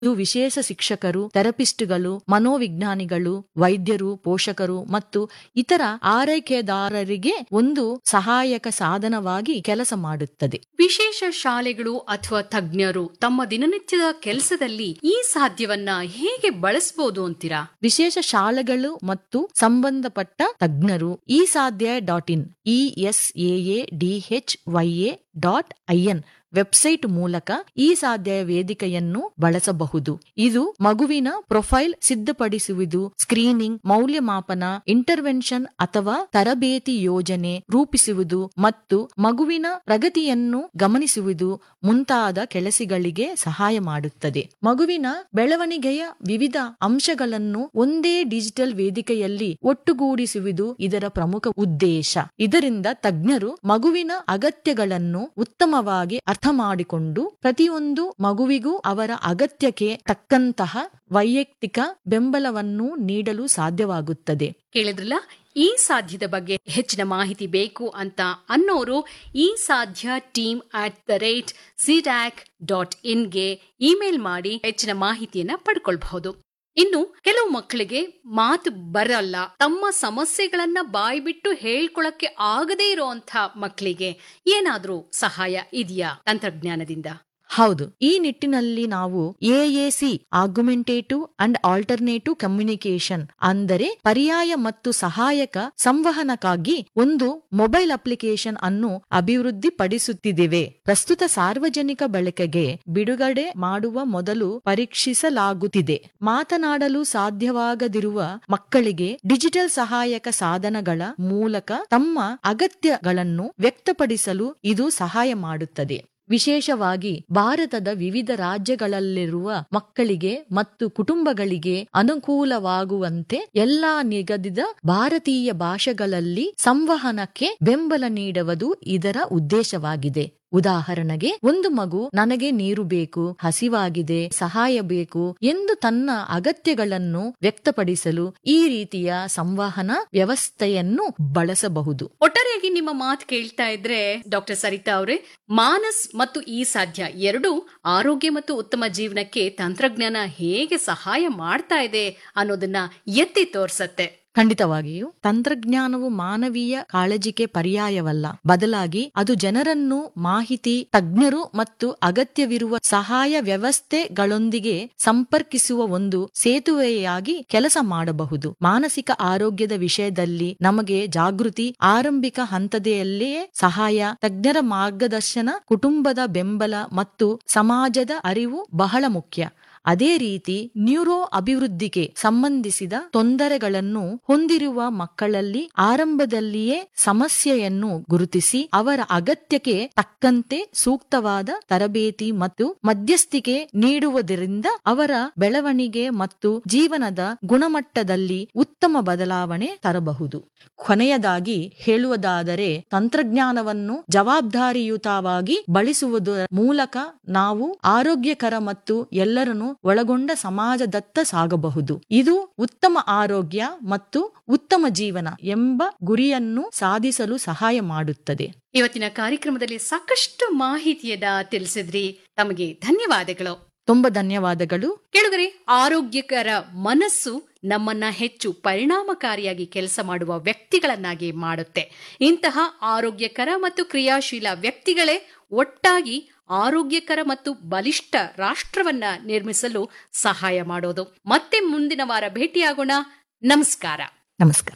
ಇದು ವಿಶೇಷ ಶಿಕ್ಷಕರು ಥೆರಪಿಸ್ಟ್ಗಳು ಮನೋವಿಜ್ಞಾನಿಗಳು ವೈದ್ಯರು ಪೋಷಕರು ಮತ್ತು ಇತರ ಆರೈಕೆದಾರರಿಗೆ ಒಂದು ಸಹಾಯಕ ಸಾಧನವಾಗಿ ಕೆಲಸ ಮಾಡುತ್ತದೆ ವಿಶೇಷ ಶಾಲೆಗಳು ಅಥವಾ ತಜ್ಞರು ತಮ್ಮ ದಿನನಿತ್ಯದ ಕೆಲಸದಲ್ಲಿ ಈ ಸಾಧ್ಯವನ್ನ ಹೇಗೆ ಬಳಸಬಹುದು ಅಂತೀರಾ ವಿಶೇಷ ಶಾಲೆಗಳು ಮತ್ತು ಸಂಬಂಧಪಟ್ಟ ತಜ್ಞರು ಈ Saadhya dot in E S A D H Y A dot IN website ಮೂಲಕ ಈ ಸಾಧ್ಯ ವೇದಿಕೆಯನ್ನು ಬಳಸಬಹುದು ಇದು ಮಗುವಿನ ಪ್ರೊಫೈಲ್ ಸಿದ್ಧಪಡಿಸುವುದು ಸ್ಕ್ರೀನಿಂಗ್ ಮೌಲ್ಯಮಾಪನ ಇಂಟರ್ವೆನ್ಷನ್ ಅಥವಾ ತರಬೇತಿ ಯೋಜನೆ ರೂಪಿಸುವುದು ಮತ್ತು ಮಗುವಿನ ಪ್ರಗತಿಯನ್ನು ಗಮನಿಸುವುದು ಮುಂತಾದ ಕೆಲಸಗಳಿಗೆ ಸಹಾಯ ಮಾಡುತ್ತದೆ ಮಗುವಿನ ಬೆಳವಣಿಗೆಯ ವಿವಿಧ ಅಂಶಗಳನ್ನು ಒಂದೇ ಡಿಜಿಟಲ್ ವೇದಿಕೆಯಲ್ಲಿ ಒಟ್ಟುಗೂಡಿಸುವುದು ಇದರ ಪ್ರಮುಖ ಉದ್ದೇಶ ಇದರಿಂದ ತಜ್ಞರು ಮಗುವಿನ ಅಗತ್ಯಗಳನ್ನು ಉತ್ತಮವಾಗಿ ಅರ್ಥ ಮಾಡಿಕೊಂಡು ಪ್ರತಿಯೊಂದು ಮಗುವಿಗೂ ಅವರ ಅಗತ್ಯಕ್ಕೆ ತಕ್ಕಂತಹ ವೈಯಕ್ತಿಕ ಬೆಂಬಲವನ್ನು ನೀಡಲು ಸಾಧ್ಯವಾಗುತ್ತದೆ ಕೇಳಿದ್ರಲ್ಲ ಈ ಸಾಧ್ಯದ ಬಗ್ಗೆ ಹೆಚ್ಚಿನ ಮಾಹಿತಿ ಬೇಕು ಅಂತ ಅನ್ನೋರು ಈ Saadhya team at the rate CDAC dot ಇನ್ಗೆ ಇಮೇಲ್ ಮಾಡಿ ಹೆಚ್ಚಿನ ಮಾಹಿತಿಯನ್ನ ಪಡ್ಕೊಳ್ಬಹುದು ಇನ್ನು ಕೆಲವು ಮಕ್ಕಳಿಗೆ ಮಾತು ಬರಲ್ಲ ತಮ್ಮ ಸಮಸ್ಯೆಗಳನ್ನ ಬಾಯ್ಬಿಟ್ಟು ಹೇಳ್ಕೊಳಕ್ಕೆ ಆಗದೇ ಇರೋಂಥ ಮಕ್ಕಳಿಗೆ ಏನಾದ್ರೂ ಸಹಾಯ ಇದೆಯಾ ತಂತ್ರಜ್ಞಾನದಿಂದ ಹೌದು ಈ ನಿಟ್ಟಿನಲ್ಲಿ ನಾವು AAC argumentative and alternative communication ಅಂದರೆ ಪರ್ಯಾಯ ಮತ್ತು ಸಹಾಯಕ ಸಂವಹನಕ್ಕಾಗಿ ಒಂದು ಮೊಬೈಲ್ ಅಪ್ಲಿಕೇಶನ್ ಅನ್ನು ಅಭಿವೃದ್ಧಿಪಡಿಸುತ್ತಿದ್ದೇವೆ ಪ್ರಸ್ತುತ ಸಾರ್ವಜನಿಕ ಬಳಕೆಗೆ ಬಿಡುಗಡೆ ಮಾಡುವ ಮೊದಲು ಪರೀಕ್ಷಿಸಲಾಗುತ್ತಿದೆ ಮಾತನಾಡಲು ಸಾಧ್ಯವಾಗದಿರುವ ಮಕ್ಕಳಿಗೆ ಡಿಜಿಟಲ್ ಸಹಾಯಕ ಸಾಧನಗಳ ಮೂಲಕ ತಮ್ಮ ಅಗತ್ಯಗಳನ್ನು ವ್ಯಕ್ತಪಡಿಸಲು ಇದು ಸಹಾಯ ಮಾಡುತ್ತದೆ ವಿಶೇಷವಾಗಿ ಭಾರತದ ವಿವಿಧ ರಾಜ್ಯಗಳಲ್ಲಿರುವ ಮಕ್ಕಳಿಗೆ ಮತ್ತು ಕುಟುಂಬಗಳಿಗೆ ಅನುಕೂಲವಾಗುವಂತೆ ಎಲ್ಲಾ ನಿಗದಿತ ಭಾರತೀಯ ಭಾಷೆಗಳಲ್ಲಿ ಸಂವಹನಕ್ಕೆ ಬೆಂಬಲ ನೀಡುವುದು ಇದರ ಉದ್ದೇಶವಾಗಿದೆ ಉದಾಹರಣೆಗೆ ಒಂದು ಮಗು ನನಗೆ ನೀರು ಬೇಕು ಹಸಿವಾಗಿದೆ ಸಹಾಯ ಬೇಕು ಎಂದು ತನ್ನ ಅಗತ್ಯಗಳನ್ನು ವ್ಯಕ್ತಪಡಿಸಲು ಈ ರೀತಿಯ ಸಂವಹನ ವ್ಯವಸ್ಥೆಯನ್ನು ಬಳಸಬಹುದು ಒಟ್ಟಾರೆಯಾಗಿ ನಿಮ್ಮ ಮಾತು ಕೇಳ್ತಾ ಇದ್ರೆ ಡಾಕ್ಟರ್ ಸರಿತಾ ಅವರೇ ಮಾನಸ್ ಮತ್ತು ಈ ಸಾಧ್ಯ ಎರಡು ಆರೋಗ್ಯ ಮತ್ತು ಉತ್ತಮ ಜೀವನಕ್ಕೆ ತಂತ್ರಜ್ಞಾನ ಹೇಗೆ ಸಹಾಯ ಮಾಡ್ತಾ ಇದೆ ಅನ್ನೋದನ್ನ ಎತ್ತಿ ತೋರ್ಸತ್ತೆ ಖಂಡಿತವಾಗಿಯೂ ತಂತ್ರಜ್ಞಾನವು ಮಾನವೀಯ ಕಾಳಜಿಗೆ ಪರ್ಯಾಯವಲ್ಲ ಬದಲಾಗಿ ಅದು ಜನರನ್ನು ಮಾಹಿತಿ ತಜ್ಞರು ಮತ್ತು ಅಗತ್ಯವಿರುವ ಸಹಾಯ ವ್ಯವಸ್ಥೆಗಳೊಂದಿಗೆ ಸಂಪರ್ಕಿಸುವ ಒಂದು ಸೇತುವೆಯಾಗಿ ಕೆಲಸ ಮಾಡಬಹುದು ಮಾನಸಿಕ ಆರೋಗ್ಯದ ವಿಷಯದಲ್ಲಿ ನಮಗೆ ಜಾಗೃತಿ ಆರಂಭಿಕ ಹಂತದಲ್ಲಿಯೇ ಸಹಾಯ ತಜ್ಞರ ಮಾರ್ಗದರ್ಶನ ಕುಟುಂಬದ ಬೆಂಬಲ ಮತ್ತು ಸಮಾಜದ ಅರಿವು ಬಹಳ ಮುಖ್ಯ ಅದೇ ರೀತಿ ನ್ಯೂರೋ ಅಭಿವೃದ್ಧಿಗೆ ಸಂಬಂಧಿಸಿದ ತೊಂದರೆಗಳನ್ನು ಹೊಂದಿರುವ ಮಕ್ಕಳಲ್ಲಿ ಆರಂಭದಲ್ಲಿಯೇ ಸಮಸ್ಯೆಯನ್ನು ಗುರುತಿಸಿ ಅವರ ಅಗತ್ಯಕ್ಕೆ ತಕ್ಕಂತೆ ಸೂಕ್ತವಾದ ತರಬೇತಿ ಮತ್ತು ಮಧ್ಯಸ್ಥಿಕೆ ನೀಡುವುದರಿಂದ ಅವರ ಬೆಳವಣಿಗೆ ಮತ್ತು ಜೀವನದ ಗುಣಮಟ್ಟದಲ್ಲಿ ಉತ್ತಮ ಬದಲಾವಣೆ ತರಬಹುದು ಕೊನೆಯದಾಗಿ ಹೇಳುವುದಾದರೆ ತಂತ್ರಜ್ಞಾನವನ್ನು ಜವಾಬ್ದಾರಿಯುತವಾಗಿ ಬಳಸುವುದರ ಮೂಲಕ ನಾವು ಆರೋಗ್ಯಕರ ಮತ್ತು ಎಲ್ಲರನ್ನು ಒಳಗೊಂಡ ಸಮಾಜದತ್ತ ಸಾಗಬಹುದು ಇದು ಉತ್ತಮ ಆರೋಗ್ಯ ಮತ್ತು ಉತ್ತಮ ಜೀವನ ಎಂಬ ಗುರಿಯನ್ನು ಸಾಧಿಸಲು ಸಹಾಯ ಮಾಡುತ್ತದೆ ಇವತ್ತಿನ ಕಾರ್ಯಕ್ರಮದಲ್ಲಿ ಸಾಕಷ್ಟು ಮಾಹಿತಿಯನ್ನ ತಿಳಿಸಿದ್ರಿ ತಮಗೆ ಧನ್ಯವಾದಗಳು ತುಂಬಾ ಧನ್ಯವಾದಗಳು ಕೆಳಗರೆ ಆರೋಗ್ಯಕರ ಮನಸ್ಸು ನಮ್ಮನ್ನ ಹೆಚ್ಚು ಪರಿಣಾಮಕಾರಿಯಾಗಿ ಕೆಲಸ ಮಾಡುವ ವ್ಯಕ್ತಿಗಳನ್ನಾಗಿ ಮಾಡುತ್ತೆ ಇಂತಹ ಆರೋಗ್ಯಕರ ಮತ್ತು ಕ್ರಿಯಾಶೀಲ ವ್ಯಕ್ತಿಗಳೇ ಒಟ್ಟಾಗಿ ಆರೋಗ್ಯಕರ ಮತ್ತು ಬಲಿಷ್ಠ ರಾಷ್ಟ್ರವನ್ನ ನಿರ್ಮಿಸಲು ಸಹಾಯ ಮಾಡೋದು ಮತ್ತೆ ಮುಂದಿನ ವಾರ ಭೇಟಿಯಾಗೋಣ ನಮಸ್ಕಾರ ನಮಸ್ಕಾರ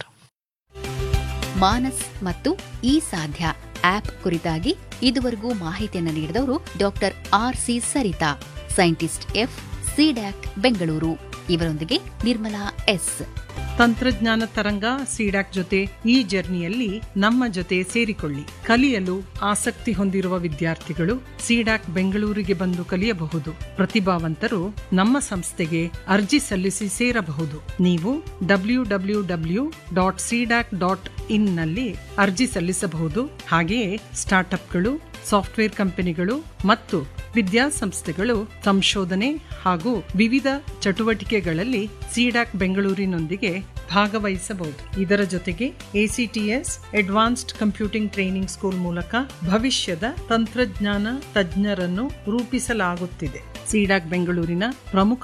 ಮಾನಸ್ ಮತ್ತು ಈ ಸಾಧ್ಯ ಆಪ್ ಕುರಿತಾಗಿ ಇದುವರೆಗೂ ಮಾಹಿತಿಯನ್ನು ನೀಡಿದವರು doctor R C Saritha scientist F CDAC Bengaluru ಇವರೊಂದಿಗೆ ನಿರ್ಮಲಾ ಎಸ್ ತಂತ್ರಜ್ಞಾನ ತರಂಗ ಸಿಡಾಕ್ ಜೊತೆ ಈ ಜರ್ನಿಯಲ್ಲಿ ನಮ್ಮ ಜೊತೆ ಸೇರಿಕೊಳ್ಳಿ ಕಲಿಯಲು ಆಸಕ್ತಿ ಹೊಂದಿರುವ ವಿದ್ಯಾರ್ಥಿಗಳು ಸಿಡಾಕ್ ಬೆಂಗಳೂರಿಗೆ ಬಂದು ಕಲಿಯಬಹುದು ಪ್ರತಿಭಾವಂತರು ನಮ್ಮ ಸಂಸ್ಥೆಗೆ ಅರ್ಜಿ ಸಲ್ಲಿಸಿ ಸೇರಬಹುದು ನೀವು W W W dot CDAC dot in ನಲ್ಲಿ ಅರ್ಜಿ ಸಲ್ಲಿಸಬಹುದು ಹಾಗೆಯೇ ಸ್ಟಾರ್ಟ್ಅಪ್ಗಳು ಸಾಫ್ಟ್ವೇರ್ ಕಂಪನಿಗಳು ಮತ್ತು ವಿದ್ಯಾಸಂಸ್ಥೆಗಳು ಸಂಶೋಧನೆ ಹಾಗೂ ವಿವಿಧ ಚಟುವಟಿಕೆಗಳಲ್ಲಿ ಸಿಡಾಕ್ ಬೆಂಗಳೂರಿನೊಂದಿಗೆ ಭಾಗವಹಿಸಬಹುದು ಇದರ ಜೊತೆಗೆ A C T S advanced computing training school ಮೂಲಕ ಭವಿಷ್ಯದ ತಂತ್ರಜ್ಞಾನ ತಜ್ಞರನ್ನು ರೂಪಿಸಲಾಗುತ್ತಿದೆ ಸಿಡಾಕ್ ಬೆಂಗಳೂರಿನ ಪ್ರಮುಖ